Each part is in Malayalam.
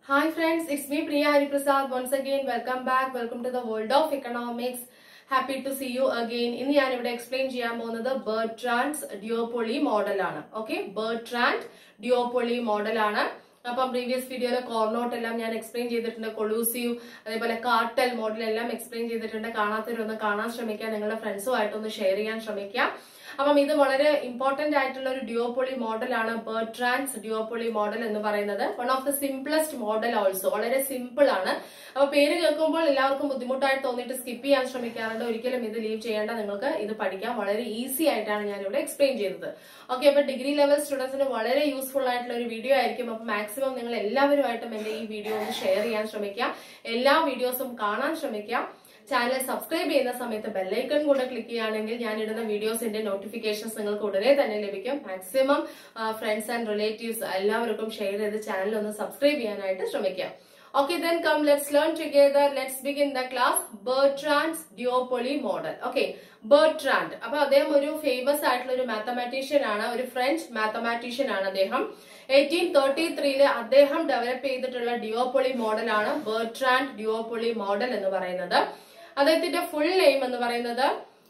Hi friends, it's me Priya Hariprasad. Once again, welcome back. Welcome to the world of economics. Happy to see you again ഇന്ന് ഞാൻ ഇവിടെ എക്സ്പ്ലെയിൻ ചെയ്യാൻ പോകുന്നത് ബർട്രാൻഡ്സ് ഡിയോപൊളി മോഡലാണ് ഓക്കെ ബർട്രാൻഡ് ഡിയോപൊളി മോഡലാണ് അപ്പം പ്രീവിയസ് വീഡിയോയിലെ കോർണോട്ട് എല്ലാം ഞാൻ എക്സ്പ്ലെയിൻ ചെയ്തിട്ടുണ്ട് കൊളൂസീവ് അതേപോലെ കാർട്ടൽ മോഡൽ എല്ലാം എക്സ്പ്ലെയിൻ ചെയ്തിട്ടുണ്ട് കാണാത്തവരൊന്ന് കാണാൻ ശ്രമിക്കുക നിങ്ങളുടെ ഫ്രണ്ട്സുമായിട്ടൊന്ന് ഷെയർ ചെയ്യാൻ ശ്രമിക്കുക അപ്പം ഇത് വളരെ ഇമ്പോർട്ടന്റ് ആയിട്ടുള്ള ഒരു ഡിയോപൊളി മോഡലാണ് ബർട്രാൻഡ്സ് ഡിയോപൊളി മോഡൽ എന്ന് പറയുന്നത് one of the simplest model also വളരെ സിമ്പിൾ ആണ് അപ്പൊ പേര് കേൾക്കുമ്പോൾ എല്ലാവർക്കും ബുദ്ധിമുട്ടായിട്ട് തോന്നിയിട്ട് സ്കിപ്പ് ചെയ്യാൻ ശ്രമിക്കാറുണ്ട് ഒരിക്കലും ഇത് ലീവ് ചെയ്യേണ്ട നിങ്ങൾക്ക് ഇത് പഠിക്കാൻ വളരെ ഈസി ആയിട്ടാണ് ഞാൻ ഇവിടെ എക്സ്പ്ലെയിൻ ചെയ്തത് ഓക്കെ അപ്പൊ ഡിഗ്രി ലെവൽ സ്റ്റുഡൻസിന് വളരെ യൂസ്ഫുൾ ആയിട്ടുള്ള ഒരു വീഡിയോ ആയിരിക്കും അപ്പൊ മാക്സിമം നിങ്ങൾ എല്ലാവരുമായിട്ടും എന്റെ ഈ വീഡിയോ ഒന്ന് ഷെയർ ചെയ്യാൻ ശ്രമിക്കുക എല്ലാ വീഡിയോസും കാണാൻ ശ്രമിക്കുക ചാനൽ സബ്സ്ക്രൈബ് ചെയ്യുന്ന സമയത്ത് ബെല്ലൈക്കൺ കൂടെ ക്ലിക്ക് ചെയ്യുകയാണെങ്കിൽ ഞാൻ ഇടുന്ന വീഡിയോസിന്റെ നോട്ടിഫിക്കേഷൻസ് നിങ്ങൾക്ക് ഉടനെ തന്നെ ലഭിക്കും മാക്സിമം ഫ്രണ്ട്സ് ആൻഡ് റിലേറ്റീവ്സ് എല്ലാവർക്കും ഷെയർ ചെയ്ത് ചാനൽ ഒന്ന് സബ്സ്ക്രൈബ് ചെയ്യാനായിട്ട് ശ്രമിക്കാം okay then come let's learn together let's begin the class Bertrand's duopoly model okay Bertrand അപ്പൊ അദ്ദേഹം ഒരു ഫേമസ് ആയിട്ടുള്ള ഒരു മാത്തമാറ്റീഷ്യൻ ആണ് ഒരു ഫ്രഞ്ച് മാത്തമാറ്റീഷ്യൻ ആണ് അദ്ദേഹം എയ്റ്റീൻ തേർട്ടി ത്രീയില് അദ്ദേഹം ഡെവലപ്പ് ചെയ്തിട്ടുള്ള ഡിയോപൊളി മോഡലാണ് ബർട്രാൻഡ് ഡിയോപൊളി മോഡൽ എന്ന് പറയുന്നത് അദ്ദേഹത്തിന്റെ ഫുൾ നെയിം എന്ന് പറയുന്നത്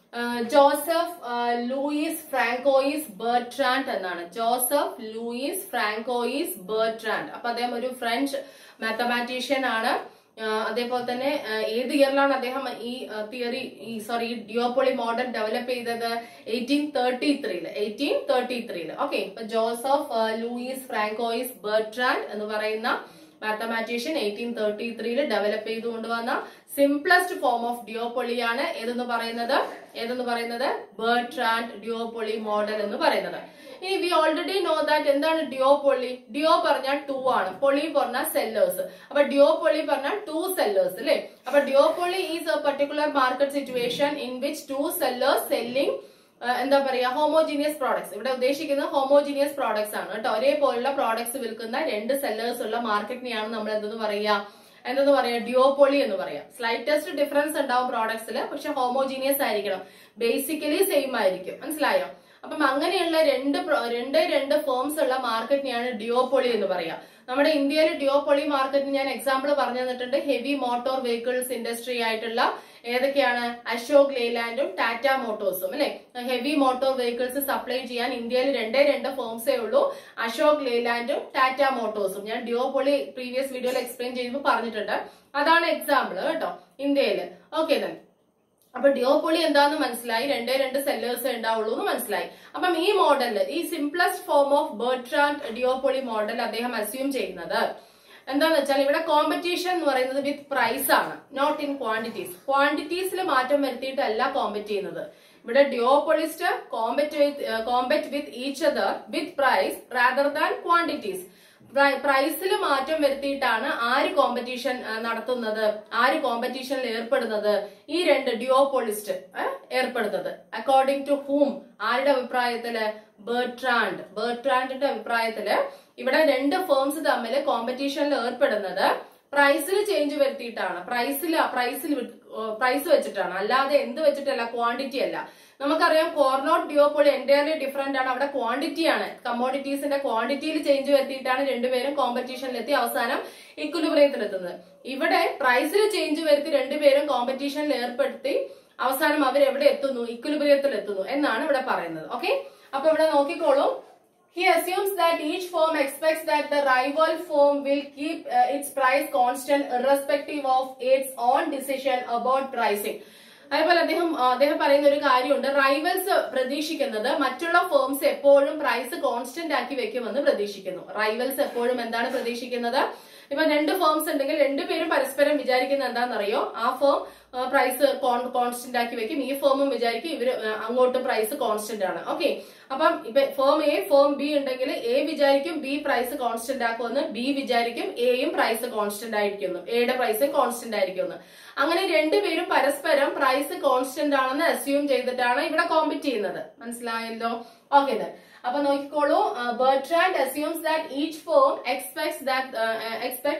ജോസഫ് ലൂയിസ് ഫ്രാങ്കോയിസ് ബർട്രാൻഡ് എന്നാണ് ജോസഫ് ലൂയിസ് ഫ്രാങ്കോയിസ് ബർട്രാൻഡ് അപ്പൊ അദ്ദേഹം ഒരു ഫ്രഞ്ച് മാത്തമാറ്റീഷ്യൻ ആണ് അതേപോലെ തന്നെ ഏത് ഇയറിലാണ് അദ്ദേഹം ഈ തിയറി ഈ സോറി ഈ ഡിയോപൊളി മോഡൽ ഡെവലപ്പ് ചെയ്തത് എയ്റ്റീൻ തേർട്ടി ത്രീയില് എയ്റ്റീൻ തേർട്ടി ത്രീയില് ഓക്കെ ഇപ്പൊ ജോസഫ് ലൂയിസ് ഫ്രാങ്കോയിസ് ബർട്രാൻഡ് എന്ന് പറയുന്ന മാത്തമാറ്റീഷ്യൻ എയ്റ്റീൻ തേർട്ടി ത്രീയിൽ ഡെവലപ്പ് ചെയ്തു കൊണ്ടുവന്ന സിംപ്ലസ്റ്റ് ഫോം ഓഫ് ഡിയോപൊളിയാണ് ഏതെന്ന് പറയുന്നത് ഏതെന്ന് പറയുന്നത് ബർട്രാൻഡ് ഡിയോപൊളി മോഡൽ എന്ന് പറയുന്നത് ഇനി വി ഓൾറെഡി നോ ദാറ്റ് എന്താണ് ഡിയോപൊളി ഡിയോ പറഞ്ഞാൽ ടു ആണ് പൊളി പറഞ്ഞാൽ സെല്ലേഴ്സ് അപ്പൊ ഡിയോപൊളി പറഞ്ഞാൽ ടു സെല്ലേഴ്സ് അല്ലെ അപ്പൊ duopoly is a particular market situation in which two sellers selling എന്താ പറയാ ഹോമോജീനിയസ് പ്രോഡക്ട്സ് ഇവിടെ ഉദ്ദേശിക്കുന്നത് ഹോമോജീനിയസ് പ്രോഡക്ട്സ് ആണ് കേട്ടോ ഒരേപോലുള്ള പ്രോഡക്ട്സ് വിൽക്കുന്ന രണ്ട് സെല്ലേഴ്സ് ഉള്ള മാർക്കറ്റിനെയാണ് നമ്മൾ എന്തെന്ന് പറയാ എന്തെന്ന് പറയാ ഡിയോപൊളി എന്ന് പറയാം സ്ലൈറ്റസ്റ്റ് ഡിഫറൻസ് ഉണ്ടാവും പ്രോഡക്ട്സിൽ പക്ഷെ ഹോമോജീനിയസ് ആയിരിക്കണം ബേസിക്കലി സെയിം ആയിരിക്കും മനസ്സിലായോ അപ്പം അങ്ങനെയുള്ള രണ്ട് രണ്ട് രണ്ട് ഫോംസ് ഉള്ള മാർക്കറ്റിനെയാണ് ഡിയോപൊളി എന്ന് പറയാം നമ്മുടെ ഇന്ത്യയിൽ ഡിയോപൊളി മാർക്കറ്റിന് ഞാൻ എക്സാമ്പിൾ പറഞ്ഞു തന്നിട്ടുണ്ട് ഹെവി മോട്ടോർ വെഹിക്കിൾസ് ഇൻഡസ്ട്രി ആയിട്ടുള്ള ഏതൊക്കെയാണ് അശോക് ലേലാൻഡും ടാറ്റ മോട്ടോഴ്സും അല്ലെ ഹെവി മോട്ടോർ വെഹിക്കിൾസ് സപ്ലൈ ചെയ്യാൻ ഇന്ത്യയിൽ രണ്ടേ രണ്ട് ഫോംസേ ഉള്ളൂ അശോക് ലേലാൻഡും ടാറ്റ മോട്ടോഴ്സും ഞാൻ ഡിയോപൊളി പ്രീവിയസ് വീഡിയോയിൽ എക്സ്പ്ലെയിൻ ചെയ്യുമ്പോൾ പറഞ്ഞിട്ടുണ്ട് അതാണ് എക്സാമ്പിൾ കേട്ടോ ഇന്ത്യയിൽ ഓക്കെ then അപ്പൊ ഡിയോപൊളി എന്താന്ന് മനസ്സിലായി രണ്ടേ രണ്ട് സെല്ലേഴ്സ് ഉണ്ടാവുള്ളൂ എന്ന് മനസ്സിലായി അപ്പം ഈ മോഡൽ ഈ simplest form of Bertrand duopoly model അദ്ദേഹം അസ്യൂം ചെയ്യുന്നത് എന്താന്ന് വെച്ചാൽ ഇവിടെ കോമ്പറ്റീഷൻ എന്ന് പറയുന്നത് വിത്ത് പ്രൈസ് ആണ് നോട്ട് ഇൻ ക്വാണ്ടിറ്റീസ് ക്വാണ്ടിറ്റീസിൽ മാറ്റം വരുത്തിയിട്ടല്ല കോമ്പറ്റ് ചെയ്യുന്നത് ഇവിടെ duopolist compete with compete with each other with price rather than quantities പ്രൈസിൽ മാറ്റം വരുത്തിയിട്ടാണ് ആര് കോമ്പറ്റീഷൻ നടത്തുന്നത് ആര് കോമ്പറ്റീഷനിൽ ഏർപ്പെടുന്നത് ഈ രണ്ട് ഡിയോപോളിസ്റ്റ് ഏർപ്പെടുന്നത് അക്കോർഡിംഗ് ടു ഹൂം ആരുടെ അഭിപ്രായത്തില് ബർട്രാൻഡ് ബർട്രാൻഡിന്റെ അഭിപ്രായത്തില് ഇവിടെ രണ്ട് ഫേംസ് തമ്മിൽ കോമ്പറ്റീഷനിൽ ഏർപ്പെടുന്നത് പ്രൈസിൽ ചേഞ്ച് വരുത്തിയിട്ടാണ് പ്രൈസിൽ പ്രൈസിൽ പ്രൈസ് വെച്ചിട്ടാണ് അല്ലാതെ എന്ത് വെച്ചിട്ടല്ല ക്വാണ്ടിറ്റി അല്ല നമുക്കറിയാം കോർണോട്ട് ഡിയോപോളി എൻറ്റയർലി ഡിഫറെന്റ് ആണ് അവിടെ ക്വാണ്ടിറ്റി ആണ് കമ്മോഡിറ്റീസിന്റെ ക്വാണ്ടിറ്റിയിൽ ചേഞ്ച് വരുത്തിയിട്ടാണ് രണ്ടുപേരും കോമ്പറ്റീഷനിലെത്തി അവസാനം ഇക്വലിബ്രിയത്തിലെത്തുന്നത് ഇവിടെ പ്രൈസിൽ ചേഞ്ച് വരുത്തി രണ്ടുപേരും കോമ്പറ്റീഷനിൽ ഏർപ്പെടുത്തി അവസാനം അവർ എവിടെ എത്തുന്നു ഇക്വലിബ്രിയത്തിൽ എത്തുന്നു എന്നാണ് ഇവിടെ പറയുന്നത് ഓക്കെ അപ്പൊ ഇവിടെ നോക്കിക്കോളൂ He assumes that each firm expects that the rival firm will keep uh, its price constant irrespective of its own decision about pricing. അതേപോലെ അദ്ദേഹം അദ്ദേഹം പറയുന്ന ഒരു കാര്യമുണ്ട് റൈവൽസ് പ്രതീക്ഷിക്കുന്നത് മറ്റുള്ള ഫേംസ് എപ്പോഴും പ്രൈസ് കോൺസ്റ്റന്റ് ആക്കി വെക്കുമെന്ന് പ്രതീക്ഷിക്കുന്നു റൈവൽസ് എപ്പോഴും എന്താണ് പ്രതീക്ഷിക്കുന്നത് ഇപ്പൊ രണ്ട് ഫേംസ് ഉണ്ടെങ്കിൽ രണ്ടുപേരും പരസ്പരം വിചാരിക്കുന്നത് എന്താണെന്നറിയോ ആ ഫേം പ്രൈസ് കോൺസ്റ്റന്റ് ആക്കി വെക്കും ഈ ഫേമും വിചാരിക്കും ഇവര് അങ്ങോട്ട് പ്രൈസ് കോൺസ്റ്റന്റ് ആണ് ഓക്കെ അപ്പം ഇപ്പൊ ഫേം എ ഫേം ബി ഉണ്ടെങ്കിൽ എ വിചാരിക്കും ബി പ്രൈസ് കോൺസ്റ്റന്റ് ആക്കുമെന്ന് ബി വിചാരിക്കും എയും പ്രൈസ് കോൺസ്റ്റന്റ് ആയിരിക്കുന്നു എയുടെ പ്രൈസ് കോൺസ്റ്റന്റ് ആയിരിക്കുന്നു അങ്ങനെ രണ്ടുപേരും പരസ്പരം പ്രൈസ് കോൺസ്റ്റന്റ് ആണെന്ന് അസ്യൂം ചെയ്തിട്ടാണ് ഇവിടെ കോമ്പറ്റ് ചെയ്യുന്നത് മനസ്സിലായല്ലോ ഓക്കെ അപ്പൊ നോക്കിക്കോളൂ Bertrand assumes that each firm expects that expects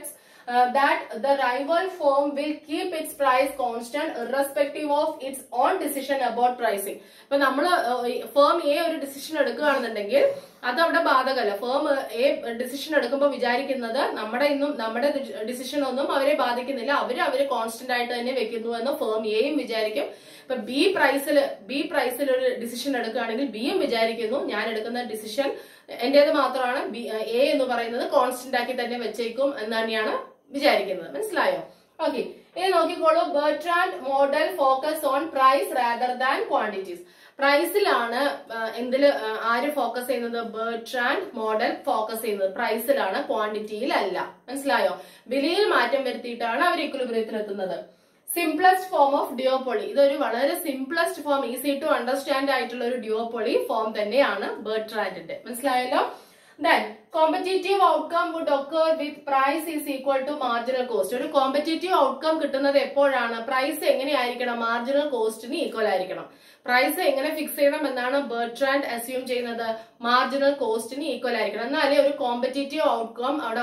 that the rival firm will keep its price constant irrespective of its own decision about pricing. ഇപ്പൊ നമ്മൾ ഫേം എ ഒരു ഡിസിഷൻ എടുക്കുകയാണെന്നുണ്ടെങ്കിൽ അത് അവിടെ ബാധകമല്ല ഫേം എ ഡിസിഷൻ എടുക്കുമ്പോൾ വിചാരിക്കുന്നത് നമ്മുടെ ഇന്നും നമ്മുടെ ഡിസിഷൻ ഒന്നും അവരെ ബാധിക്കുന്നില്ല അവര് അവര് കോൺസ്റ്റന്റ് ആയിട്ട് തന്നെ വെക്കുന്നു എന്ന് ഫേം എയും വിചാരിക്കും ഇപ്പൊ ബി പ്രൈസിൽ ബി പ്രൈസിൽ ഒരു ഡിസിഷൻ എടുക്കുകയാണെങ്കിൽ ബിയും വിചാരിക്കുന്നു ഞാൻ എടുക്കുന്ന ഡിസിഷൻ എന്റേത് മാത്രമാണ് ബി എ എന്ന് പറയുന്നത് കോൺസ്റ്റന്റ് ആക്കി തന്നെ വെച്ചേക്കും എന്ന് തന്നെയാണ് വിചാരിക്കുന്നത് മനസ്സിലായോ ഓക്കെ ഇനി നോക്കിക്കോളൂ Bertrand model focus on price rather than quantities പ്രൈസിലാണ് എന്തിൽ ആര് ഫോക്കസ് ചെയ്യുന്നത് ബർട്രാൻഡ് മോഡൽ ഫോക്കസ് ചെയ്യുന്നത് പ്രൈസിലാണ് ക്വാണ്ടിറ്റിയിലല്ല മനസ്സിലായോ വിലയിൽ മാറ്റം വരുത്തിയിട്ടാണ് അവർ ഇക്വലിബ്രിയത്തിൽ എത്തുന്നത് സിംപ്ലസ്റ്റ് ഫോം ഓഫ് ഡിയോപ്പൊളി ഇതൊരു വളരെ simplest form easy to understand ആയിട്ടുള്ള ഒരു ഡിയോപ്പൊളി ഫോം തന്നെയാണ് ബർട്രാൻഡിന്റെ മനസ്സിലായല്ലോ then competitive outcome would occur with price is equal to marginal cost ഒരു കോമ്പറ്റേറ്റീവ് ഔട്ട്കം കിട്ടുന്നത് എപ്പോഴാണ് പ്രൈസ് എങ്ങനെയായിരിക്കണം മാർജിനൽ കോസ്റ്റിന് ഈക്വൽ ആയിരിക്കണം പ്രൈസ് എങ്ങനെ ഫിക്സ് ചെയ്യണം എന്നാണ് ബർട്രാൻഡ് അസ്യൂം ചെയ്യുന്നത് മാർജിനൽ കോസ്റ്റിന് ഈക്വൽ ആയിരിക്കണം എന്നാലേ ഒരു കോമ്പറ്റേറ്റീവ് ഔട്ട്കം അവിടെ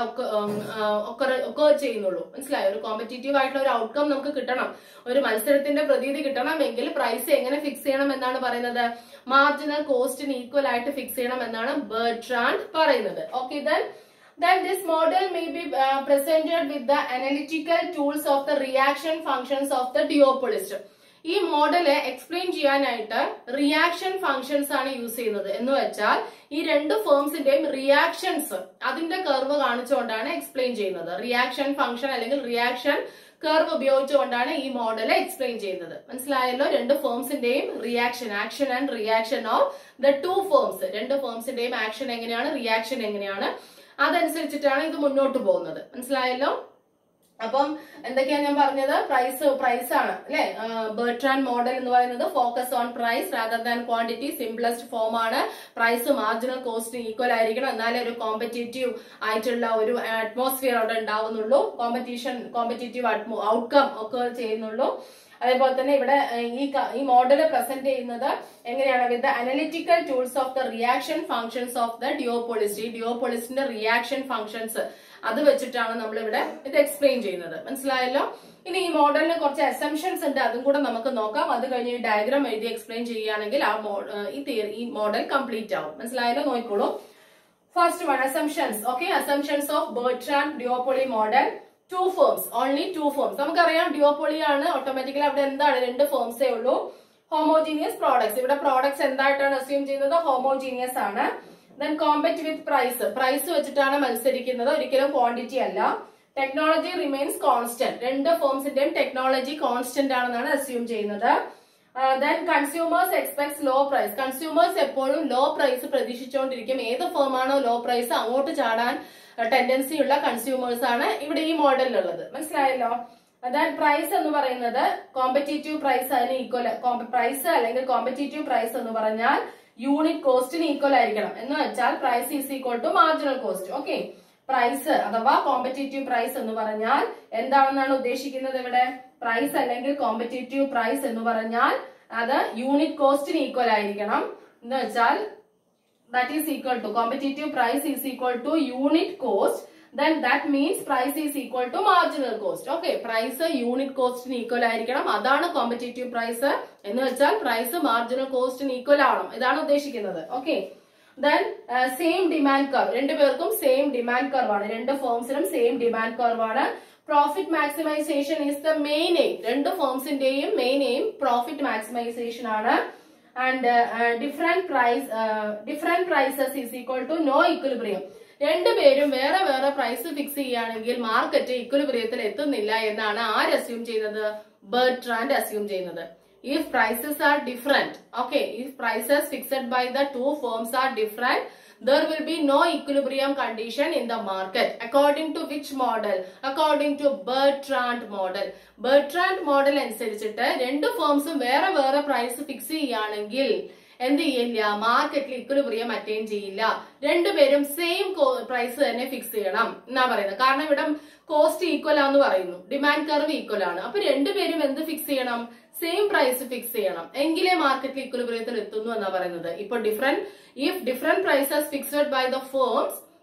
ഒക്കർ ചെയ്യുന്നുള്ളൂ മനസ്സിലായോ ഒരു കോമ്പറ്റേറ്റീവ് ആയിട്ടുള്ള ഒരു ഔട്ട്കം നമുക്ക് കിട്ടണം ഒരു മത്സരത്തിന്റെ പ്രതീതി കിട്ടണമെങ്കിൽ പ്രൈസ് എങ്ങനെ ഫിക്സ് ചെയ്യണം എന്നാണ് പറയുന്നത് മാർജിനൽ കോസ്റ്റിന് ഈക്വൽ ആയിട്ട് ഫിക്സ് ചെയ്യണം എന്നാണ് ബർട്രാൻഡ് പറയുന്നത് okay then then this model may be uh, presented with the analytical tools of the reaction functions of the duopolist ഈ മോഡല് എക്സ്പ്ലെയിൻ ചെയ്യാനായിട്ട് റിയാക്ഷൻ ഫങ്ഷൻസ് ആണ് യൂസ് ചെയ്യുന്നത് എന്ന് വെച്ചാൽ ഈ രണ്ട് ഫേംസിന്റെയും റിയാക്ഷൻസ് അതിന്റെ കർവ് കാണിച്ചുകൊണ്ടാണ് എക്സ്പ്ലെയിൻ ചെയ്യുന്നത് റിയാക്ഷൻ ഫംഗ്ഷൻ അല്ലെങ്കിൽ റിയാക്ഷൻ കർവ് ഉപയോഗിച്ചുകൊണ്ടാണ് ഈ മോഡൽ എക്സ്പ്ലെയിൻ ചെയ്യുന്നത് മനസ്സിലായല്ലോ രണ്ട് ഫേംസിന്റെയും reaction action and reaction of the two firms രണ്ട് ഫേംസിന്റെയും ആക്ഷൻ എങ്ങനെയാണ് റിയാക്ഷൻ എങ്ങനെയാണ് അതനുസരിച്ചിട്ടാണ് ഇത് മുന്നോട്ട് പോകുന്നത് മനസ്സിലായല്ലോ അപ്പം എന്തൊക്കെയാണ് ഞാൻ പറഞ്ഞത് പ്രൈസ് പ്രൈസ് ആണ് അല്ലെ ബർട്രാൻ മോഡൽ എന്ന് പറയുന്നത് focus on price rather than quantity simplest form ആണ് പ്രൈസ് മാർജിനൽ കോസ്റ്റ് ഈക്വൽ ആയിരിക്കണം എന്നാലേ ഒരു കോമ്പറ്റേറ്റീവ് ആയിട്ടുള്ള ഒരു അറ്റ്മോസ്ഫിയർ അവിടെ ഉണ്ടാവുന്നുള്ളൂ കോമ്പറ്റീഷൻ കോമ്പറ്റേറ്റീവ് ഔട്ട്കം ഒക്കെ ചെയ്യുന്നുള്ളൂ അതേപോലെ തന്നെ ഇവിടെ ഈ ഈ മോഡൽ പ്രസന്റ് ചെയ്യുന്നത് എങ്ങനെയാണ് with analytical tools of the reaction functions of the duopolist ഈ ഡിയോപോളിസ്റ്റിന്റെ റിയാക്ഷൻ ഫംഗ്ഷൻസ് അത് വെച്ചിട്ടാണ് നമ്മൾ ഇവിടെ ഇത് എക്സ്പ്ലെയിൻ ചെയ്യുന്നത് മനസ്സിലായല്ലോ ഇനി ഈ മോഡലിന് കുറച്ച് അസംഷൻസ് ഉണ്ട് അതും കൂടെ നമുക്ക് നോക്കാം അത് കഴിഞ്ഞ് ഈ ഡയഗ്രാം എഴുതി എക്സ്പ്ലെയിൻ ചെയ്യുകയാണെങ്കിൽ ആ ഈ തിയറി ഈ മോഡൽ കംപ്ലീറ്റ് ആവും മനസ്സിലായല്ലോ നോക്കിക്കോളൂ first one assumptions okay assumptions of Bertrand duopoly model two firms only two firms നമുക്കറിയാം ഡിയോപോളി ആണ് ഓട്ടോമാറ്റിക്കലി അവിടെ എന്താണ് രണ്ട് ഫേംസേ ഉള്ളൂ ഹോമോജീനിയസ് പ്രോഡക്ട്സ് ഇവിടെ പ്രോഡക്ട്സ് എന്തായിട്ടാണ് അസ്യൂം ചെയ്യുന്നത് ഹോമോജീനിയസ് ആണ് then compete with price price വെച്ചിട്ടാണ് മത്സരിക്കുന്നത് ഒരിക്കലും ക്വാണ്ടിറ്റി അല്ല ടെക്നോളജി റിമെയിൻസ് കോൺസ്റ്റന്റ് രണ്ട് ഫേംസിന്റെയും ടെക്നോളജി കോൺസ്റ്റന്റ് ആണെന്നാണ് അസ്യൂം ചെയ്യുന്നത് then consumers expect low price consumers എപ്പോഴും ലോ പ്രൈസ് പ്രതീക്ഷിച്ചുകൊണ്ടിരിക്കും ഏത് ഫേമാണോ ലോ പ്രൈസ് അങ്ങോട്ട് ചാടാൻ ടെൻഡൻസി ഉള്ള കൺസ്യൂമേഴ്സ് ആണ് ഇവിടെ ഈ മോഡലിലുള്ളത് മനസ്സിലായല്ലോ അതായത് പ്രൈസ് എന്ന് പറയുന്നത് കോമ്പറ്റേറ്റീവ് പ്രൈസ് അതിന് ഈക്വൽ പ്രൈസ് അല്ലെങ്കിൽ കോമ്പറ്റേറ്റീവ് പ്രൈസ് എന്ന് പറഞ്ഞാൽ യൂണിറ്റ് കോസ്റ്റിന് ഈക്വൽ ആയിരിക്കണം എന്ന് വെച്ചാൽ price is equal to marginal cost okay price അഥവാ കോമ്പറ്റേറ്റീവ് പ്രൈസ് എന്ന് പറഞ്ഞാൽ എന്താണെന്നാണ് ഉദ്ദേശിക്കുന്നത് ഇവിടെ പ്രൈസ് അല്ലെങ്കിൽ കോമ്പറ്റേറ്റീവ് പ്രൈസ് എന്ന് പറഞ്ഞാൽ അത് യൂണിറ്റ് കോസ്റ്റിന് ഈക്വൽ ആയിരിക്കണം എന്ന് വെച്ചാൽ that is equal to competitive price is equal to unit cost then that means price is equal to marginal cost okay price unit കോസ്റ്റിന് ഈക്വൽ ആയിരിക്കണം അതാണ് കോമ്പറ്റേറ്റീവ് പ്രൈസ് എന്ന് വെച്ചാൽ പ്രൈസ് മാർജിനൽ കോസ്റ്റിന് ഈക്വൽ ആവണം ഇതാണ് ഉദ്ദേശിക്കുന്നത് okay then same demand curve രണ്ടുപേർക്കും സെയിം ഡിമാൻഡ് കർവ് ആണ് രണ്ട് ഫേംസിനും സെയിം ഡിമാൻഡ് കർവ് ആണ് profit maximisation is the main aim രണ്ട് ഫേംസിന്റെയും മെയിൻ എയിം പ്രോഫിറ്റ് മാക്സിമൈസേഷൻ ആണ് and different price different prices is equal to no equilibrium രണ്ടുപേരും വേറെ വേറെ പ്രൈസ് ഫിക്സ് ചെയ്യുകയാണെങ്കിൽ മാർക്കറ്റ് ഇക്വലിബ്രിയത്തിൽ എത്തുന്നില്ല എന്നാണ് ആര് അസ്യൂം ചെയ്യുന്നത് ബർട്രാൻഡ് അസ്യൂം ചെയ്യുന്നത് if prices are different okay if prices fixed by the two firms are different there will be no equilibrium condition in the market according to which model according to Bertrand model Bertrand model അനുസരിച്ചിട്ട് രണ്ട് ഫേംസും വേറെ വേറെ പ്രൈസ് ഫിക്സ് ചെയ്യുകയാണെങ്കിൽ എന്ത് ചെയ്യില്ല മാർക്കറ്റിൽ ഇക്വലിബ്രിയം അറ്റൈൻ ചെയ്യില്ല രണ്ടുപേരും സെയിം പ്രൈസ് തന്നെ ഫിക്സ് ചെയ്യണം എന്നാ പറയുന്നത് കാരണം ഇവിടെ കോസ്റ്റ് ഈക്വൽ ആന്ന് പറയുന്നു ഡിമാൻഡ് കർവ് ഈക്വൽ ആണ് അപ്പൊ രണ്ടുപേരും എന്ത് ഫിക്സ് ചെയ്യണം സെയിം പ്രൈസ് ഫിക്സ് ചെയ്യണം എങ്കിലേ മാർക്കറ്റിൽ ഇക്വലിബ്രിയത്തിൽ എത്തുന്നു എന്നാ പറയുന്നത് ഇപ്പൊ different if different prices fixed by the firms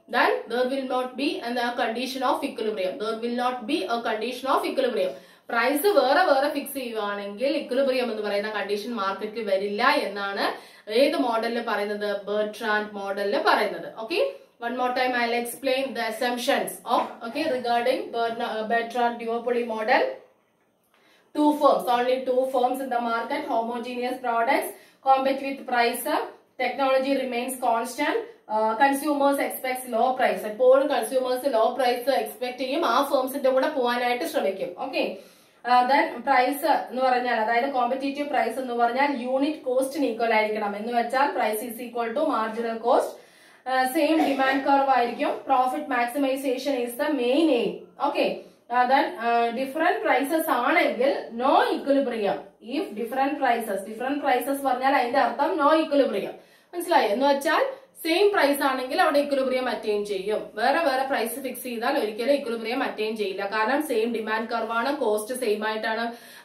then there will not be a condition of equilibrium there will not be a condition of equilibrium price വേറെ വേറെ ഫിക്സ് ചെയ്യുവാണെങ്കിൽ ഇക്വിലിബ്രിയം എന്ന് പറയുന്ന കണ്ടീഷൻ മാർക്കറ്റിൽ വരില്ല എന്നാണ് ഏത് മോഡലിൽ പറയുന്നത് ബെർട്രാൻഡ് മോഡലിൽ പറയുന്നത് okay one more time I explain the assumptions of okay regarding Bertrand duopoly model two firms, only two firms in the market, homogeneous products, compete with price, technology remains constant, uh, consumers expects low price. എപ്പോഴും consumers low price expect ചെയ്യും ആ ഫേംസിന്റെ കൂടെ പോകാനായിട്ട് ശ്രമിക്കും ഓക്കെ ദെൻ പ്രൈസ് എന്ന് പറഞ്ഞാൽ അതായത് കോമ്പറ്റേറ്റീവ് പ്രൈസ് എന്ന് പറഞ്ഞാൽ യൂണിറ്റ് കോസ്റ്റിന് ഈക്വൽ ആയിരിക്കണം എന്ന് വെച്ചാൽ price is equal to marginal cost same demand curve ആയിരിക്കും profit maximisation is the main aim okay then different prices ആണെങ്കിൽ no equilibrium if different prices different prices പറഞ്ഞാൽ അതിന്റെ അർത്ഥം നോ ഇക്വലിബ്രിയം മനസ്സിലായി എന്ന് വെച്ചാൽ സെയിം പ്രൈസ് ആണെങ്കിൽ അവിടെ ഇക്വലിബ്രിയം അറ്റൈൻ ചെയ്യും വേറെ വേറെ പ്രൈസ് ഫിക്സ് ചെയ്താൽ ഒരിക്കലും ഇക്വലിബ്രിയം അറ്റൈൻ ചെയ്യില്ല കാരണം സെയിം ഡിമാൻഡ് കർവാണ് കോസ്റ്റ് സെയിം ആയിട്ടാണ്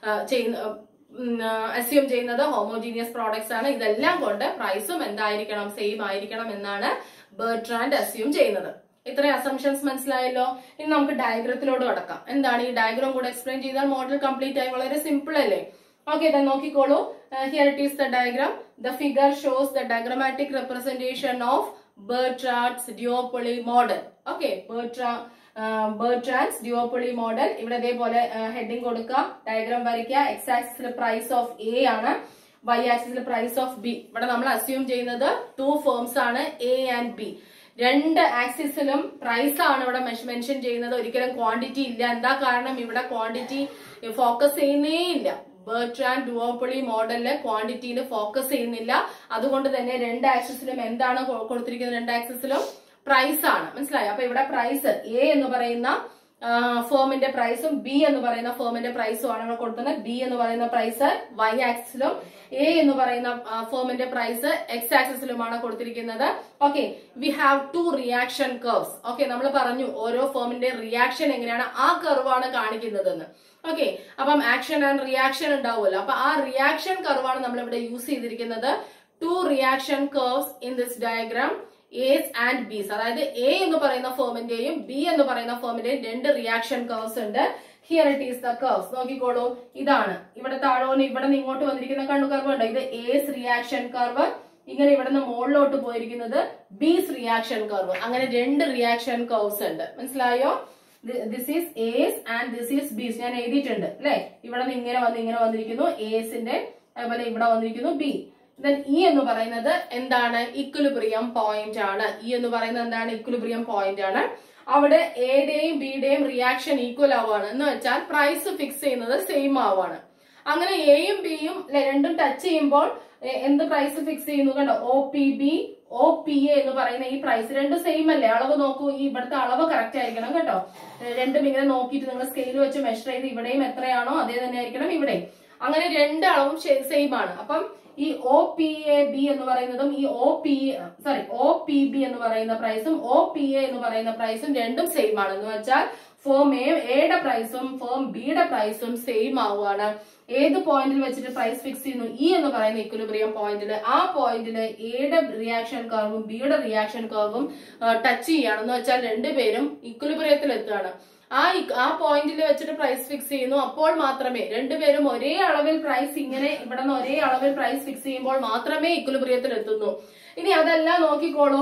അസ്യൂം ചെയ്യുന്നത് ഹോമോജീനിയസ് പ്രോഡക്ട്സ് ആണ് ഇതെല്ലാം കൊണ്ട് പ്രൈസും എന്തായിരിക്കണം സെയിം ആയിരിക്കണം എന്നാണ് ബേർട്രാൻഡ് അസ്യൂം ചെയ്യുന്നത് ഇത്രയും അസംഷൻസ് മനസ്സിലായല്ലോ ഇനി നമുക്ക് ഡയഗ്രത്തിലോട്ട് കടക്കാം എന്താണ് ഈ ഡയഗ്രാം കൂടെ എക്സ്പ്ലെയിൻ ചെയ്താൽ മോഡൽ കംപ്ലീറ്റ് ആയി വളരെ സിമ്പിൾ അല്ലേ ഓക്കെ then നോക്കിക്കോളൂ here it is the diagram the figure shows the diagrammatic representation of Bertrand's duopoly model okay ബേർട്രാ ബേർട്രാൻസ് ഡ്യോപ്പൊളി മോഡൽ ഇവിടെ ഇതേപോലെ ഹെഡിങ് കൊടുക്കുക ഡയഗ്രാം വരയ്ക്കുക എക്സ് ആക്സിസിൽ പ്രൈസ് ഓഫ് എ ആണ് വൈ ആക്സിസിൽ പ്രൈസ് ഓഫ് ബി ഇവിടെ നമ്മൾ അസ്യൂം ചെയ്യുന്നത് ടു ഫേംസ് ആണ് എ ആൻഡ് ബി രണ്ട് ആക്സിസിലും പ്രൈസ് ആണ് ഇവിടെ മെൻഷൻ ചെയ്യുന്നത് ഒരിക്കലും ക്വാണ്ടിറ്റി ഇല്ല എന്താ കാരണം ഇവിടെ ക്വാണ്ടിറ്റി ഫോക്കസ് ചെയ്യുന്നേ ഇല്ല ബർട്രാൻഡ് ഡുവോപ്പൊളി മോഡലില് ക്വാണ്ടിറ്റിയിൽ ഫോക്കസ് ചെയ്യുന്നില്ല അതുകൊണ്ട് തന്നെ രണ്ട് ആക്സിസിലും എന്താണ് കൊ- കൊടുത്തിരിക്കുന്നത് രണ്ട് ആക്സിസിലും പ്രൈസ് ആണ് മനസ്സിലായോ അപ്പൊ ഇവിടെ പ്രൈസ് എ എന്ന് പറയുന്ന ഫേമിന്റെ പ്രൈസും ബി എന്ന് പറയുന്ന ഫേമിന്റെ പ്രൈസും ആണ് ഇവിടെ കൊടുക്കുന്നത് ബി എന്ന് പറയുന്ന പ്രൈസ് വൈ ആക്സിസിലും എ എന്ന് പറയുന്ന ഫേമിന്റെ പ്രൈസ് എക്സ് ആക്സിസിലുമാണ് കൊടുത്തിരിക്കുന്നത് okay we have two reaction curves okay നമ്മൾ പറഞ്ഞു ഓരോ ഫേമിന്റെ റിയാക്ഷൻ എങ്ങനെയാണ് ആ കർവാണ് കാണിക്കുന്നതെന്ന് ഓക്കെ അപ്പം ആക്ഷൻ ആൻഡ് റിയാക്ഷൻ ഉണ്ടാവുമല്ലോ അപ്പൊ ആ റിയാക്ഷൻ കർവാണ് നമ്മൾ ഇവിടെ യൂസ് ചെയ്തിരിക്കുന്നത് two reaction curves in this diagram A's and B's അതായത് എ എന്ന് പറയുന്ന ഫേമിന്റെയും ബി എന്ന് പറയുന്ന ഫേമിന്റെയും രണ്ട് റിയാക്ഷൻ കർവ്സ് ഉണ്ട് here it is the curves നോക്കിക്കോളൂ ഇതാണ് ഇവിടെ താഴോന്ന് ഇവിടെ നിന്ന് ഇങ്ങോട്ട് വന്നിരിക്കുന്ന കണ്ണു കർവ് ഉണ്ട് ഇത് എസ് റിയാക്ഷൻ കർവ് ഇങ്ങനെ ഇവിടെ നിന്ന് മുകളിലോട്ട് പോയിരിക്കുന്നത് ബീസ് റിയാക്ഷൻ കർവ് അങ്ങനെ രണ്ട് റിയാക്ഷൻ കർവ്സ് ഉണ്ട് മനസ്സിലായോ this is A's and this is B's ഞാൻ എഴുതിയിട്ടുണ്ട് അല്ലെ ഇവിടെ നിന്ന് ഇങ്ങനെ വന്ന് ഇങ്ങനെ വന്നിരിക്കുന്നു എസിന്റെ അതുപോലെ ഇവിടെ വന്നിരിക്കുന്നു ബി ദെൻ ഇ എന്ന് പറയുന്നത് എന്താണ് ഇക്വലിബ്രിയം പോയിന്റ് ആണ് ഇ എന്ന് പറയുന്നത് എന്താണ് ഇക്വലിബ്രിയം പോയിന്റ് ആണ് അവിടെ എയുടെയും ബിയുടെയും റിയാക്ഷൻ ഈക്വൽ ആവുകയാണ് എന്ന് വെച്ചാൽ പ്രൈസ് ഫിക്സ് ചെയ്യുന്നത് സെയിം ആവുകയാണ് അങ്ങനെ എയും ബിയും രണ്ടും ടച്ച് ചെയ്യുമ്പോൾ എ- എന്ത് പ്രൈസ് ഫിക്സ് ചെയ്യുന്നു കണ്ടോ O P B O P A എന്ന് പറയുന്ന ഈ പ്രൈസ് രണ്ടും സെയിം അല്ലേ അളവ് നോക്കൂ ഈ ഇവിടുത്തെ അളവ് കറക്റ്റ് ആയിരിക്കണം കേട്ടോ ഏ, രണ്ടും ഇങ്ങനെ നോക്കിയിട്ട് നിങ്ങൾ സ്കെയിൽ വെച്ച് മെഷർ ചെയ്ത് ഇവിടെയും എത്രയാണോ അതേ തന്നെ ആയിരിക്കണം ഇവിടെയും അങ്ങനെ രണ്ട് അളവും സെയിം ആണ് അപ്പം ഈ ഒ പി എ ബി എന്ന് പറയുന്നതും ഈ O P sorry O P B എന്ന് പറയുന്ന പ്രൈസും ഒ പി എ എന്ന് പറയുന്ന പ്രൈസും രണ്ടും സെയിം ആണ് എന്ന് വെച്ചാൽ ഫേം എ എയുടെ പ്രൈസും ഫേം ബിയുടെ പ്രൈസും സെയിം ആവുകയാണ് ഏത് പോയിന്റിൽ വെച്ചിട്ട് പ്രൈസ് ഫിക്സ് ചെയ്യുന്നു ഇ എന്ന് പറയുന്ന ഇക്വലിബ്രിയം പോയിന്റിൽ ആ പോയിന്റിൽ എയുടെ റിയാക്ഷൻ കർവും ബിയുടെ റിയാക്ഷൻ കർവും ടച്ച് ചെയ്യാണ് എന്ന് വെച്ചാൽ രണ്ടുപേരും ഇക്വലിബ്രിയത്തിൽ എത്തുകയാണ് ആ ഇക്- ആ പോയിന്റിൽ വെച്ചിട്ട് പ്രൈസ് ഫിക്സ് ചെയ്യുന്നു അപ്പോൾ മാത്രമേ രണ്ടുപേരും ഒരേ അളവിൽ പ്രൈസ് ഇങ്ങനെ ഇവിടെ നിന്ന് ഒരേ അളവിൽ പ്രൈസ് ഫിക്സ് ചെയ്യുമ്പോൾ മാത്രമേ ഇക്വലിബ്രിയത്തിൽ എത്തുന്നു ഇനി അതെല്ലാം നോക്കിക്കോളൂ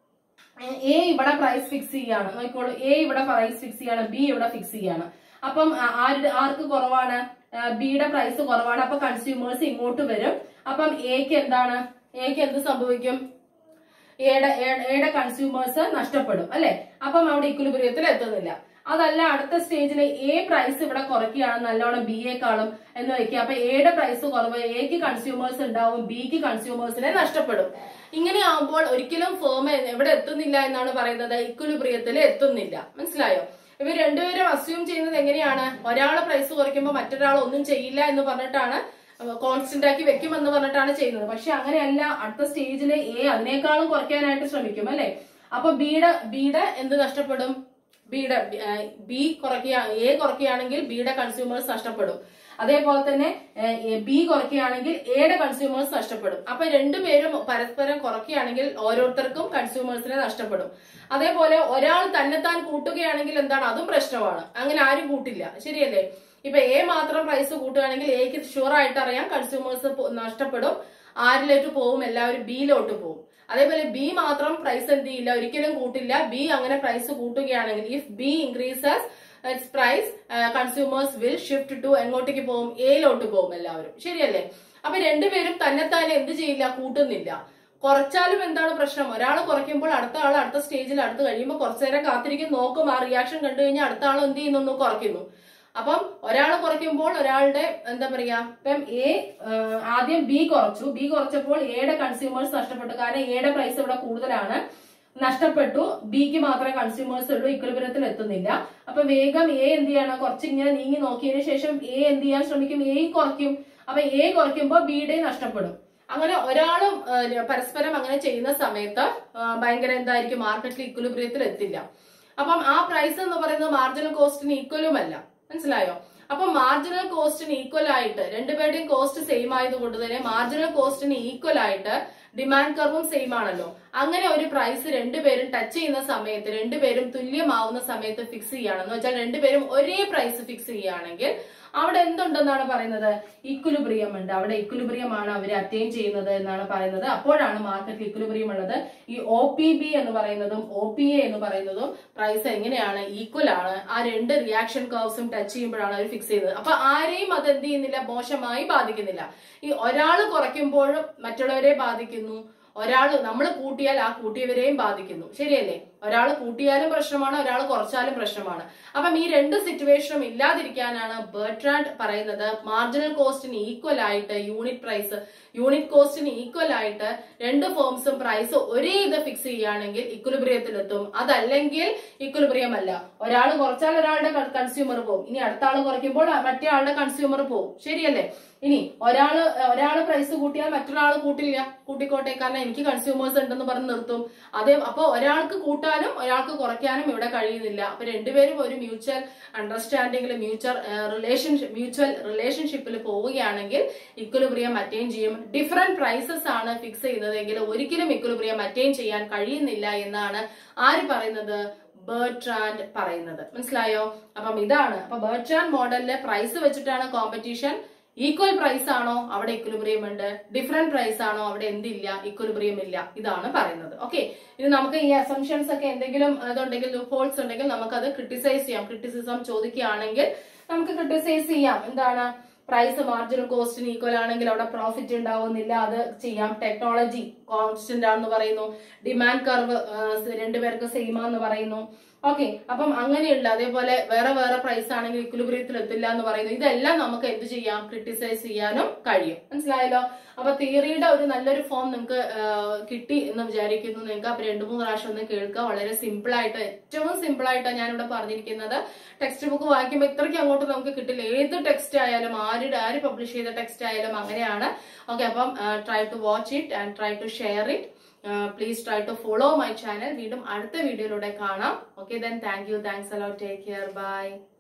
എ ഇവിടെ പ്രൈസ് ഫിക്സ് ചെയ്യാണ് നോക്കിക്കോളൂ എ ഇവിടെ പ്രൈസ് ഫിക്സ് ചെയ്യാണ് ബി ഇവിടെ ഫിക്സ് ചെയ്യാണ് അപ്പം ആ- ആരുടെ ആർക്ക് കുറവാണ് ബിയുടെ പ്രൈസ് കുറവാണ് അപ്പൊ കൺസ്യൂമേഴ്സ് ഇങ്ങോട്ട് വരും അപ്പം എക്ക് എന്താണ് എക്ക് എന്ത് സംഭവിക്കും എയുടെ എയുടെ കൺസ്യൂമേഴ്സ് നഷ്ടപ്പെടും അല്ലെ അപ്പം അവിടെ ഇക്വലിബ്രിയത്തിൽ എത്തുന്നില്ല അതല്ല അടുത്ത സ്റ്റേജിൽ എ പ്രൈസ് ഇവിടെ കുറയ്ക്കുകയാണ് നല്ലോണം ബി എക്കാളും എന്ന് വെക്കുക അപ്പൊ എയുടെ പ്രൈസ് കുറവ് എക്ക് കൺസ്യൂമേഴ്സ് ഉണ്ടാവും ബിക്ക് കൺസ്യൂമേഴ്സിനെ നഷ്ടപ്പെടും ഇങ്ങനെ ആവുമ്പോൾ ഒരിക്കലും ഫേം എവിടെ എത്തുന്നില്ല എന്നാണ് പറയുന്നത് ഇക്വലിബ്രിയത്തിൽ എത്തുന്നില്ല മനസ്സിലായോ ഇവർ രണ്ടുപേരും അസ്യൂം ചെയ്യുന്നത് എങ്ങനെയാണ് ഒരാള് പ്രൈസ് കുറയ്ക്കുമ്പോൾ മറ്റൊരാൾ ഒന്നും ചെയ്യില്ല എന്ന് പറഞ്ഞിട്ടാണ് കോൺസ്റ്റന്റ് ആക്കി വെക്കുമെന്ന് പറഞ്ഞിട്ടാണ് ചെയ്യുന്നത് പക്ഷെ അങ്ങനെയല്ല അടുത്ത സ്റ്റേജിൽ എ അതിനേക്കാളും കുറയ്ക്കാനായിട്ട് ശ്രമിക്കും അല്ലെ അപ്പൊ ബിയുടെ ബിയുടെ എന്ത് നഷ്ടപ്പെടും ബിയുടെ ബി കുറയ്ക്കുക എ കുറയ്ക്കുകയാണെങ്കിൽ ബിയുടെ കൺസ്യൂമേഴ്സ് നഷ്ടപ്പെടും അതേപോലെ തന്നെ ബി കുറയ്ക്കുകയാണെങ്കിൽ എയുടെ കൺസ്യൂമേഴ്സ് നഷ്ടപ്പെടും അപ്പൊ രണ്ടുപേരും പരസ്പരം കുറയ്ക്കുകയാണെങ്കിൽ ഓരോരുത്തർക്കും കൺസ്യൂമേഴ്സിനെ നഷ്ടപ്പെടും അതേപോലെ ഒരാൾ തന്നെത്താൻ കൂട്ടുകയാണെങ്കിൽ എന്താണ് അതും പ്രശ്നമാണ് അങ്ങനെ ആരും കൂട്ടില്ല ശരിയല്ലേ ഇപ്പൊ എ മാത്രം പ്രൈസ് കൂട്ടുകയാണെങ്കിൽ എക്ക് ഷുവർ ആയിട്ട് അറിയാം കൺസ്യൂമേഴ്സ് നഷ്ടപ്പെടും ആരിലേക്ക് പോവും എല്ലാവരും ബിയിലോട്ട് പോവും അതേപോലെ ബി മാത്രം പ്രൈസ് എന്ത് ചെയ്യില്ല ഒരിക്കലും കൂട്ടില്ല ബി അങ്ങനെ പ്രൈസ് കൂട്ടുകയാണെങ്കിൽ if B increases its price consumers will shift to എങ്ങോട്ടേക്ക് പോകും എയിലോട്ട് പോകും എല്ലാവരും ശരിയല്ലേ അപ്പൊ രണ്ടുപേരും തന്നെത്താനെ എന്ത് ചെയ്യില്ല കൂട്ടുന്നില്ല കുറച്ചാലും എന്താണ് പ്രശ്നം ഒരാൾ കുറയ്ക്കുമ്പോൾ അടുത്ത ആൾ അടുത്ത സ്റ്റേജിൽ അടുത്ത് കഴിയുമ്പോൾ കുറച്ചു നേരം കാത്തിരിക്കും നോക്കും ആ റിയാക്ഷൻ കണ്ടു കഴിഞ്ഞാൽ അടുത്ത ആൾ എന്ത് ചെയ്യുന്നു കുറയ്ക്കുന്നു അപ്പം ഒരാൾ കുറയ്ക്കുമ്പോൾ ഒരാളുടെ എന്താ പറയാ ഇപ്പം എ ആദ്യം ബി കുറച്ചു ബി കുറച്ചപ്പോൾ എയുടെ കൺസ്യൂമേഴ്സ് നഷ്ടപ്പെട്ടു കാരണം എയുടെ പ്രൈസ് ഇവിടെ കൂടുതലാണ് നഷ്ടപ്പെട്ടു ബിക്ക് മാത്രമേ കൺസ്യൂമേഴ്സ് ഉള്ളൂ ഇക്വലിബരത്തിൽ എത്തുന്നില്ല അപ്പൊ വേഗം എ എന്ത് ചെയ്യണം കുറച്ച് ഇങ്ങനെ നീങ്ങി നോക്കിയതിനു ശേഷം എ എന്ത് ചെയ്യാൻ ശ്രമിക്കും എയും കുറയ്ക്കും അപ്പൊ എ കുറയ്ക്കുമ്പോൾ ബിയുടെ നഷ്ടപ്പെടും അങ്ങനെ ഒരാളും ആ, പരസ്പരം അങ്ങനെ ചെയ്യുന്ന സമയത്ത് ആ, ഭയങ്കര എന്തായിരിക്കും മാർക്കറ്റിൽ ഇക്വലിബ്രിയത്തിൽ എത്തില്ല അപ്പം ആ പ്രൈസ് എന്ന് പറയുന്നത് മാർജിനൽ കോസ്റ്റിന് ഈക്വലും അല്ല മനസ്സിലായോ അപ്പൊ മാർജിനൽ കോസ്റ്റിന് ഈക്വൽ ആയിട്ട് രണ്ടുപേരുടെയും കോസ്റ്റ് സെയിം ആയതുകൊണ്ട് തന്നെ മാർജിനൽ കോസ്റ്റിന് ഈക്വൽ ആയിട്ട് ഡിമാൻഡ് കർവും സെയിം ആണല്ലോ അങ്ങനെ ഒരു പ്രൈസ് രണ്ടുപേരും ടച്ച് ചെയ്യുന്ന സമയത്ത് രണ്ടുപേരും തുല്യമാവുന്ന സമയത്ത് ഫിക്സ് ചെയ്യുകയാണെന്ന് വെച്ചാൽ രണ്ടുപേരും ഒരേ പ്രൈസ് ഫിക്സ് ചെയ്യുകയാണെങ്കിൽ അവിടെ എന്തുണ്ടെന്നാണ് പറയുന്നത് ഇക്വലിബ്രിയം ഉണ്ട് അവിടെ ഇക്വലിബ്രിയം ആണ് അവർ അറ്റൈൻ ചെയ്യുന്നത് എന്നാണ് പറയുന്നത് അപ്പോഴാണ് മാർക്കറ്റിൽ ഇക്വലിബ്രിയം ഉള്ളത് ഈ ഒ പി ബി എന്ന് പറയുന്നതും ഒ പി എ എന്ന് പറയുന്നതും പ്രൈസ് എങ്ങനെയാണ് ഈക്വൽ ആണ് ആ രണ്ട് റിയാക്ഷൻ കർവ്സും ടച്ച് ചെയ്യുമ്പോഴാണ് അവർ ഫിക്സ് ചെയ്യുന്നത് അപ്പൊ ആരെയും അത് എന്ത് ചെയ്യുന്നില്ല മോശമായി ബാധിക്കുന്നില്ല ഈ ഒരാൾ കുറയ്ക്കുമ്പോഴും മറ്റുള്ളവരെ ബാധിക്കുന്നു ഒരാൾ നമ്മൾ കൂട്ടിയാൽ ആ കൂട്ടിയവരെയും ബാധിക്കുന്നു ശരിയല്ലേ ഒരാൾ കൂട്ടിയാലും പ്രശ്നമാണ് ഒരാൾ കുറച്ചാലും പ്രശ്നമാണ് അപ്പം ഈ രണ്ട് സിറ്റുവേഷനും ഇല്ലാതിരിക്കാനാണ് ബർട്രാൻഡ് പറയുന്നത് മാർജിനൽ കോസ്റ്റിന് ഈക്വൽ ആയിട്ട് യൂണിറ്റ് പ്രൈസ് യൂണിറ്റ് കോസ്റ്റിന് ഈക്വൽ ആയിട്ട് രണ്ട് ഫേംസും പ്രൈസ് ഒരേ ഇത് ഫിക്സ് ചെയ്യുകയാണെങ്കിൽ ഇക്വലിബ്രിയത്തിലെത്തും അതല്ലെങ്കിൽ ഇക്വലിബ്രിയം അല്ല ഒരാൾ കുറച്ചാൽ ഒരാളുടെ കൺസ്യൂമർ പോകും ഇനി അടുത്ത ആൾ കുറയ്ക്കുമ്പോൾ മറ്റേ ആളുടെ കൺസ്യൂമർ പോകും ശരിയല്ലേ ഇനി ഒരാള് ഒരാള് പ്രൈസ് കൂട്ടിയാൽ മറ്റൊരാൾ കൂട്ടില്ല കൂട്ടിക്കോട്ടെ കാരണം എനിക്ക് കൺസ്യൂമേഴ്സ് ഉണ്ടെന്ന് പറഞ്ഞ് നിർത്തും അതേ അപ്പൊ ഒരാൾക്ക് കൂട്ടാനും ഒരാൾക്ക് കുറയ്ക്കാനും ഇവിടെ കഴിയുന്നില്ല അപ്പൊ രണ്ടുപേരും ഒരു മ്യൂച്വൽ അണ്ടർസ്റ്റാൻഡിംഗിൽ മ്യൂച്വൽ റിലേഷൻ മ്യൂച്വൽ റിലേഷൻഷിപ്പിൽ പോവുകയാണെങ്കിൽ ഇക്വലിബ്രിയം അറ്റൈൻ ചെയ്യും ഡിഫറെന്റ് പ്രൈസസ് ആണ് ഫിക്സ് ചെയ്യുന്നതെങ്കിൽ ഒരിക്കലും ഇക്വലിബ്രിയം അറ്റൈൻ ചെയ്യാൻ കഴിയുന്നില്ല എന്നാണ് ആര് പറയുന്നത് ബേർട്രാൻഡ് പറയുന്നത് മനസ്സിലായോ അപ്പം ഇതാണ് അപ്പൊ ബേർട്രാൻഡ് മോഡലിലെ പ്രൈസ് വെച്ചിട്ടാണ് കോമ്പറ്റീഷൻ ഈക്വൽ പ്രൈസ് ആണോ അവിടെ ഇക്വലിബ്രിയം ഉണ്ട് ഡിഫറെന്റ് പ്രൈസ് ആണോ അവിടെ എന്തില്ല ഇക്വലിബ്രിയം ഇല്ല ഇതാണ് പറയുന്നത് ഓക്കെ ഇത് നമുക്ക് ഈ അസംഷൻസ് ഒക്കെ എന്തെങ്കിലും ഇതുണ്ടെങ്കിൽ ഹോൾസ് ഉണ്ടെങ്കിൽ നമുക്കത് ക്രിട്ടിസൈസ് ചെയ്യാം ക്രിറ്റിസിസം ചോദിക്കുകയാണെങ്കിൽ നമുക്ക് ക്രിട്ടിസൈസ് ചെയ്യാം എന്താണ് പ്രൈസ് മാർജിനൽ കോസ്റ്റിന് ഈക്വൽ ആണെങ്കിൽ അവിടെ പ്രോഫിറ്റ് ഉണ്ടാവുന്നില്ല അത് ചെയ്യാം ടെക്നോളജി കോൺസ്റ്റന്റ് ആണെന്ന് പറയുന്നു ഡിമാൻഡ് കർവ് രണ്ടുപേർക്ക് സെയിം ആണെന്ന് പറയുന്നു ഓക്കെ അപ്പം അങ്ങനെയുള്ള അതേപോലെ വേറെ വേറെ പ്രൈസ് ആണെങ്കിൽ ഇക്വലിബ്രിയത്തിൽ എത്തില്ല എന്ന് പറയുന്നു ഇതെല്ലാം നമുക്ക് എന്ത് ചെയ്യാം ക്രിട്ടിസൈസ് ചെയ്യാനും കഴിയും മനസ്സിലായല്ലോ അപ്പൊ തിയറിയുടെ ഒരു നല്ലൊരു ഫോം നിങ്ങൾക്ക് കിട്ടി എന്ന് വിചാരിക്കുന്നു നിങ്ങൾക്ക് അപ്പൊ രണ്ടു മൂന്ന് പ്രാവശ്യം ഒന്ന് കേൾക്കുക വളരെ സിമ്പിൾ ആയിട്ട് ഏറ്റവും സിമ്പിൾ ആയിട്ടാണ് ഞാനിവിടെ പറഞ്ഞിരിക്കുന്നത് ടെക്സ്റ്റ് ബുക്ക് വായിക്കുമ്പോൾ ഇത്രയ്ക്ക് അങ്ങോട്ട് നമുക്ക് കിട്ടില്ല ഏത് ടെക്സ്റ്റ് ആയാലും ആരുടെ ആര് പബ്ലിഷ് ചെയ്ത ടെക്സ്റ്റ് ആയാലും അങ്ങനെയാണ് ഓക്കെ അപ്പം try to watch it and try to share it please try to follow my channel വീണ്ടും അടുത്ത വീഡിയോയിലൂടെ കാണാം okay then thank you thanks a lot take care by